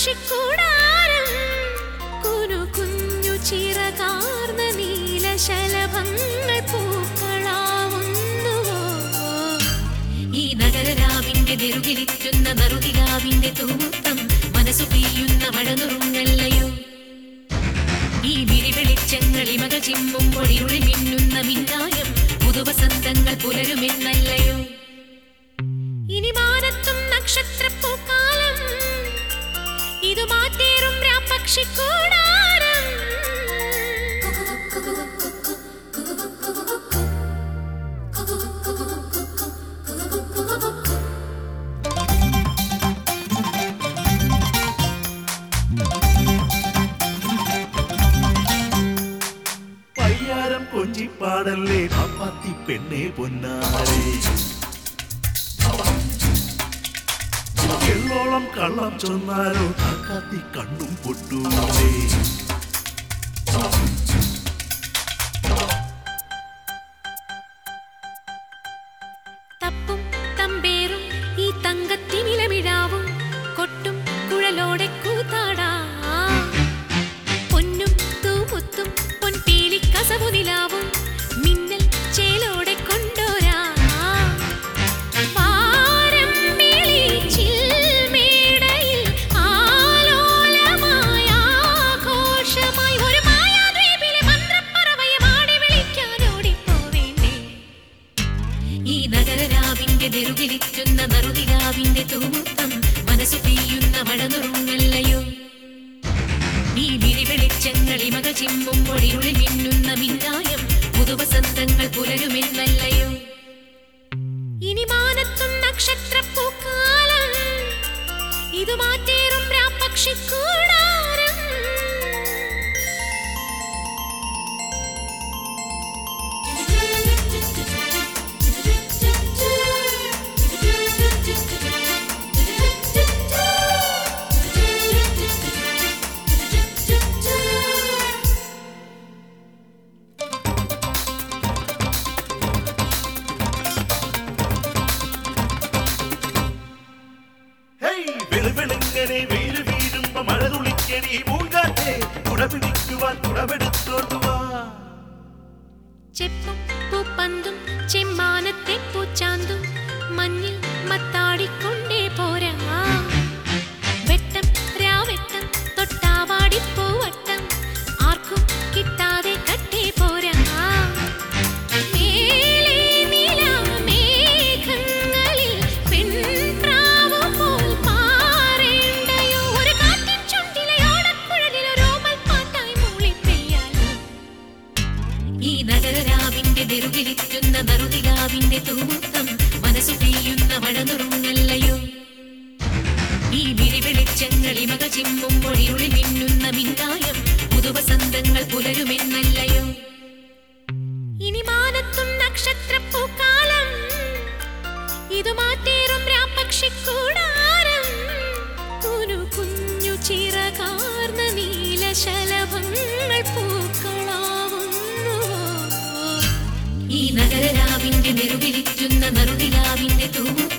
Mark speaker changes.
Speaker 1: പക്ഷിക്കൂടാരം കുനു കുഞ്ഞു ചിറകാർന്ന നീലശലഭങ്ങൾ പൂക്കളാവുന്നുവോ
Speaker 2: ഈ നഗരരാവിന്റെ നെറുകിലിറ്റുന്ന നറുതിരാവിന്റെ തൂത്തം മനസ്സു പെയ്യുന്ന മഴനുറുങ്ങല്ലയോ ഈ വിരിവെളിച്ചങ്ങൾ ഇമക ചിമ്മുമ്പോൾ ഇരുളിൽ മിന്നുന്ന മിന്നായം പുതുവസന്തങ്ങൾ പുലരുമെന്നല്ലയോ
Speaker 1: ഇനി മാനത്തും നക്ഷത്രപ്പൂക്കാലം ഇത് മാറ്റേറും രാപ്പക്ഷിക്കൂടാരം
Speaker 3: പയ്യാരം കൊഞ്ചിപ്പാടല്ലേ പാപ്പാത്തി പെണ്ണെ പൊന്നാരെ എള്ളോളം കള്ളം ചൊന്നാലോ കാക്കാത്തി കണ്ണും പൊട്ടൂലേ
Speaker 1: തപ്പും തമ്പേറും ഈ തങ്കത്തിനിലമിഴാവും കൊട്ടും കുഴലോടെ കൂത്താടാ പൊന്നും തൂമുത്തും പൊൻപീലി കസവു നിലാവും മിന്നൽ ചേലോടെ കൊണ്ടോരാ പാരമ്പിളി ചിൽമേടയിൽ ആലോലമായ ആഘോഷമായി ഒരു മായാദ്വീപിലെ മന്ത്രപ്പറവയെ മാടി വിളിക്കാൻ ഓടിപ്പോവേണ്ടേ
Speaker 2: ഈ നഗരരാവിന്റെ നെറുകിലിറ്റുന്ന നറുതിരാവിന്റെ തൂത്തം മനസ്സു പെയ്യുന്ന മഴനുറുങ്ങല്ലയോ ഈ വിരിവെളിച്ചങ്ങൾ ഇമക ചിമ്മുമ്പോൾ ഇരുളിൽ മിന്നുന്ന മിന്നായം പുതുവസന്തങ്ങൾ പുലരുമെന്നല്ലയോ
Speaker 1: ഇനി മാനത്തും നക്ഷത്രപ്പൂക്കാലം ഇത് മാറ്റേറും രാപ്പക്ഷിക്കൂടാരം
Speaker 3: ഹേയ് വെളുവെളുങ്ങനെ വെയിൽ വീഴുമ്പോ മഴ തുളിക്കടി മൂങ്കാറ്റേ കുട പിടിക്കുവാൻ കുടമെടുത്തോണ്ടുവാ
Speaker 1: ചെപ്പും പൂപ്പന്തും ചെമ്മാനത്തെ പൂച്ചാന്തും മഞ്ഞിൽ മത്താടിക്കൊണ്ടേ പോരാ വെട്ടം രാവെട്ടം തൊട്ടാവാടിപ്പൂവട്ടം ആർക്കും കിട്ടാതെ കട്ടേ പോരാ മേലേ നിലാമേഘങ്ങളിൽ പെൺപ്രാവു പോൽ പാറേണ്ടയോ ഒരു കാറ്റിൻ ചുണ്ടിലെ ഓടക്കുഴലിൽ ഒരു ഓമൽ പാട്ടായി മൂളിപ്പെയ്യാലോ
Speaker 2: ഈ നഗരരാവിന്റെ നെറുകിലിറ്റുന്ന നറുതിരാവിന്റെ തൂത്തം മനസ്സു പെയ്യുന്ന മഴനുറുങ്ങല്ലയോ ഈ വിരിവെളിച്ചങ്ങൾ ഇമക ചിമ്മുമ്പോൾ ഇരുളിൽ മിന്നുന്ന മിന്നായം പുതുവസന്തങ്ങൾ പുലരുമെന്നല്ലയോ
Speaker 1: ഇനി മാനത്തും നക്ഷത്രപ്പൂക്കാലം ഇത് മാറ്റേറും രാപ്പക്ഷിക്കൂടാരം കുനു കുഞ്ഞു ചിറകാർന്ന നീലശലഭങ്ങൾ പൂക്കളാവുന്നുവോ
Speaker 2: ഈ നഗരരാവിന്റെ നെറുകിലിറ്റുന്ന നറുതിരാവിന്റെ തൂത്തം